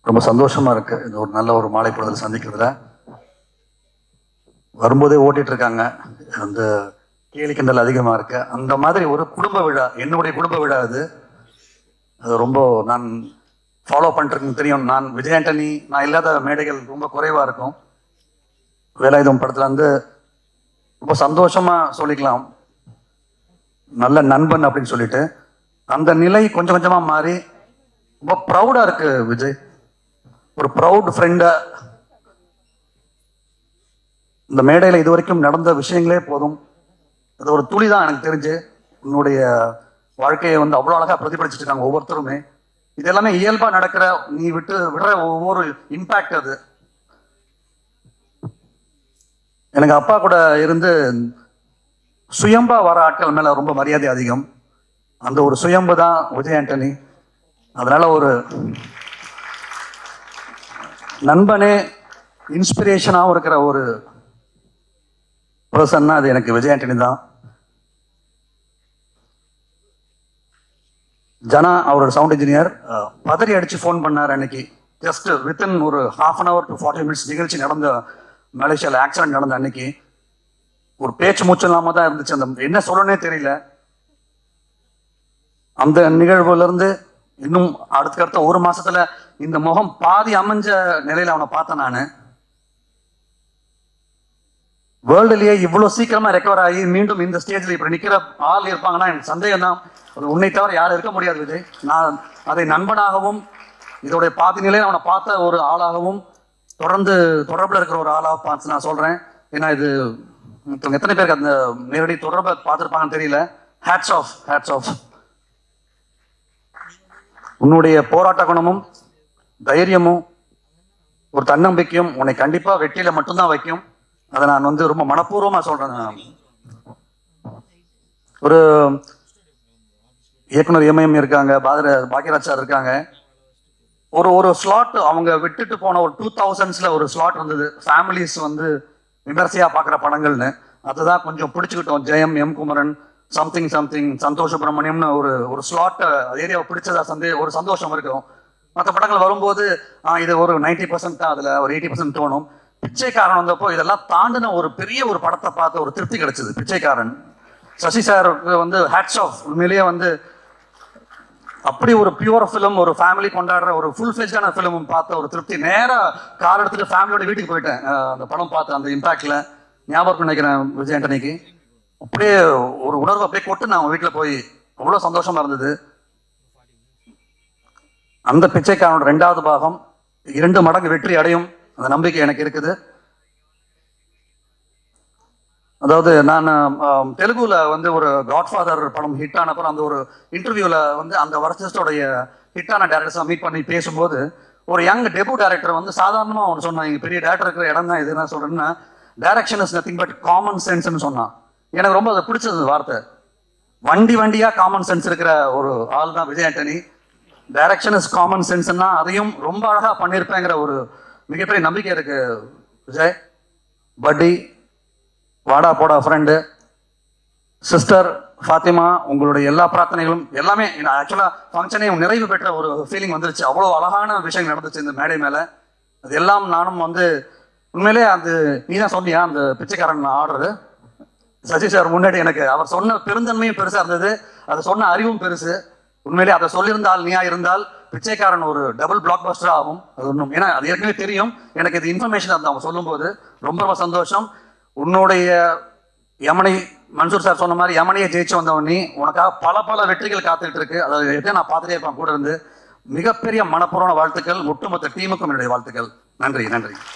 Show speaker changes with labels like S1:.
S1: ரொம்ப சந்தோஷமா இருக்கு இது ஒரு நல்ல ஒரு மாலை பொழுதில் சந்திக்கிறதுல வரும்போதே ஓட்டிட்டு இருக்காங்க அந்த கேலி கிண்டல் அதிகமா இருக்கு அந்த மாதிரி ஒரு குடும்ப விழா என்னுடைய குடும்ப விழா அது அது ரொம்ப நான் ஃபாலோ பண்ணிருக்கேன் தெரியும் நான் விஜய் ஆண்டனி நான் இல்லாத மேடைகள் ரொம்ப குறைவா இருக்கும் வேலாயுதம் படத்துல வந்து ரொம்ப சந்தோஷமா சொல்லிக்கலாம் நல்ல நண்பன் அப்படின்னு சொல்லிட்டு அந்த நிலை கொஞ்சம் கொஞ்சமா மாறி ரொம்ப ப்ரௌடா இருக்கு விஜய் ஒரு ப்ரௌட் ஃப்ரெண்டா இந்த மேடையில இது வரைக்கும் நடந்த விஷயங்களே போதும் அது ஒரு துளி தான் எனக்கு தெரிஞ்சு உன்னுடைய வாழ்க்கையை வந்து அவ்வளோ அழகா பிரதிபலிச்சுட்டு இருக்காங்க ஒவ்வொருத்தருமே இது எல்லாமே இயல்பா நடக்கிற நீ விட்டு விடுற ஒவ்வொரு இம்பாக்ட் அது எனக்கு அப்பா கூட இருந்து சுயம்பா வர ஆட்கள் மேல ரொம்ப மரியாதை அதிகம் அந்த ஒரு சுயம்பு தான் விஜய் ஆண்டனி அதனால ஒரு நண்பனே இன்ஸ்பிரேஷனாகவும் இருக்கிற ஒரு பர்சன்னா அது எனக்கு விஜய் ஆண்டனி தான் ஜனா அவரோட சவுண்ட் இன்ஜினியர் பதறி அடிச்சு ஃபோன் பண்ணார் அன்னைக்கு ஜஸ்ட் வித்தின் ஒரு half an hour to forty minutes நிகழ்ச்சி நடந்த மலேசியாவில் ஆக்சிடென்ட் நடந்த அன்னைக்கு ஒரு பேச்சு மூச்சு இல்லாம தான் இருந்துச்சு அந்த என்ன சொல்லணும்னே தெரியல அந்த நிகழ்வுல இருந்து இன்னும் அடுத்தடுத்த ஒரு மாசத்துல இந்த முகம் பாதி அமைஞ்ச நிலையில அவனை பார்த்தேன் நானு வேர்ல்டுலயே இவ்வளவு சீக்கிரமா ரெக்கவர் ஆகி மீண்டும் இந்த ஸ்டேஜ்ல இப்படி நிக்கிற ஆள் இருப்பாங்கன்னா எனக்கு சந்தேகம் தான் அது உன்னை தவிர யாரும் இருக்க முடியாது விஜய் நான் அதை நண்பனாகவும் இதோடைய பாதி நிலையில அவனை பார்த்த ஒரு ஆளாகவும் தொடர்ந்து தொடர்புல இருக்கிற ஒரு ஆளாக பார்த்து நான் சொல்றேன் ஏன்னா இது மத்தவங்க எத்தனை பேருக்கு அந்த நேரடி தொடர்பை பார்த்துருப்பாங்கன்னு தெரியல ஹேட்ஸ் ஆஃப் ஹேட்ஸ் ஆஃப் உன்னுடைய போராட்ட குணமும் தைரியமும் ஒரு தன்னம்பிக்கையும் உன்னை கண்டிப்பா வெற்றியில மட்டும்தான் வைக்கும் அதை நான் வந்து ரொம்ப மனப்பூர்வமா சொல்றேன் நான். ஒரு இயக்குனர் எம்ஐஎம் இருக்காங்க பாதர பாக்யராஜ் சார் இருக்காங்க ஒரு ஒரு ஸ்லாட் அவங்க விட்டுட்டு போன ஒரு டூ தௌசண்ட்ஸ்ல ஒரு ஸ்லாட் இருந்தது ஃபேமிலிஸ் வந்து விமர்சையா பார்க்குற படங்கள்னு அதுதான் கொஞ்சம் பிடிச்சுக்கிட்டோம் Jayam M Kumaran something something Santhosh சுப்பிரமணியம்னு ஒரு ஒரு ஸ்லாட் ஏரியாவை பிடிச்சதா சந்தே ஒரு சந்தோஷம் இருக்கும் மற்ற படங்கள் வரும்போது ஆ, இது ஒரு நைன்டி பர்சன்ட் தான் அதுல ஒரு எயிட்டி பர்சன்ட் தோணும் பிச்சைக்காரன் வந்தப்போ இதெல்லாம் தாண்டின ஒரு பெரிய ஒரு படத்தை பார்த்து ஒரு திருப்தி கிடைச்சது பிச்சைக்காரன் சசி சாருக்கு வந்து ஹேட்ஸ் ஆஃப் உண்மையிலேயே வந்து அப்படி ஒரு பியூர் ஃபிலிம் ஒரு ஃபேமிலி கொண்டாடுற ஒரு ஃபுல் ஃபிளெஜான ஃபிலிம் பார்த்த ஒரு திருப்தி நேரா கார் எடுத்துட்டு ஃபேமிலியோட வீட்டுக்கு போயிட்டேன் அஹ் அந்த படம் பார்த்து அந்த இம்பாக்ட்ல ஞாபகம் இருக்கும்னு நினைக்கிறேன் விஜய் ஆண்டனிக்கு அப்படியே ஒரு உணர்வு அப்படியே கொட்டு நான் வீட்டில் போய் அவ்வளோ சந்தோஷமா இருந்தது அந்த பிச்சைக்காரனோட ரெண்டாவது பாகம் இரண்டு மடங்கு வெற்றி அடையும் அந்த நம்பிக்கை எனக்கு இருக்குது அதாவது நான் ஆம், தெலுங்குல வந்து ஒரு காட்ஃபாதர் படம் ஹிட் ஆன அப்புறம் அந்த ஒரு இன்டர்வியூல வந்து அந்த வருஷத்தோடைய ஹிட்டான டேரக்டர்ஸ் மீட் பண்ணி பேசும்போது ஒரு யங் டெபு டேரக்டர் வந்து சாதாரணமா அவன் சொன்னான் இங்க பெரிய டேரக்டர் இருக்கிற இடம் தான் இது என்ன சொல்றேன்னா direction is nothing but common சென்ஸ்னு சொன்னான் எனக்கு ரொம்ப அதை பிடிச்சது அந்த வார்த்தை வண்டி வண்டியா காமன் சென்ஸ் இருக்கிற ஒரு ஆள் தான் Vijay Antony direction is common சென்ஸ்னா அதையும் ரொம்ப அழகா பண்ணியிருப்பேங்கிற ஒரு மிகப்பெரிய நம்பிக்கை இருக்கு விஜய் பட்டி வாடா போடா ஃப்ரெண்டு சிஸ்டர் ஃபாத்திமா உங்களுடைய எல்லா பிரார்த்தனைகளும் எல்லாமே ஆக்சுவலாக ஃபங்க்ஷனே நிறைவு பெற்ற ஒரு ஃபீலிங் வந்துருச்சு அவ்வளோ அழகான விஷயம் நடந்துச்சு இந்த மேடை மேலே அது எல்லாம் நானும் வந்து உண்மையிலே அது நீ தான் சொன்னியா அந்த பிச்சைக்காரன் ஆர்டரு சசி சார் முன்னாடி எனக்கு அவர் சொன்ன பெருந்தன்மையும் பெருசா இருந்தது அதை சொன்ன அறிவும் பெருசு உண்மையிலே அதை சொல்லியிருந்தால் நீயா இருந்தால் பிச்சைக்காரன் ஒரு டபுள் பிளாக் பஸ்டர் ஆகும் அது ஒன்றும் ஏன்னா அது ஏற்கனவே தெரியும் எனக்கு இது இன்ஃபர்மேஷன் அந்த அவங்க சொல்லும்போது ரொம்ப ரொம்ப சந்தோஷம் உன்னுடைய யமனை மன்சூர் சார் சொன்ன மாதிரி யமனையை ஜெயிச்சு வந்தவன் நீ உனக்காக பல பல வெற்றிகள் காத்துட்டு இருக்கு அதை எதை நான் பார்த்துட்டே இருப்பேன் கூட இருந்து மிகப்பெரிய மனப்பூர்வமான வாழ்த்துக்கள் ஒட்டுமொத்த டீமுக்கும் என்னுடைய வாழ்த்துக்கள் நன்றி நன்றி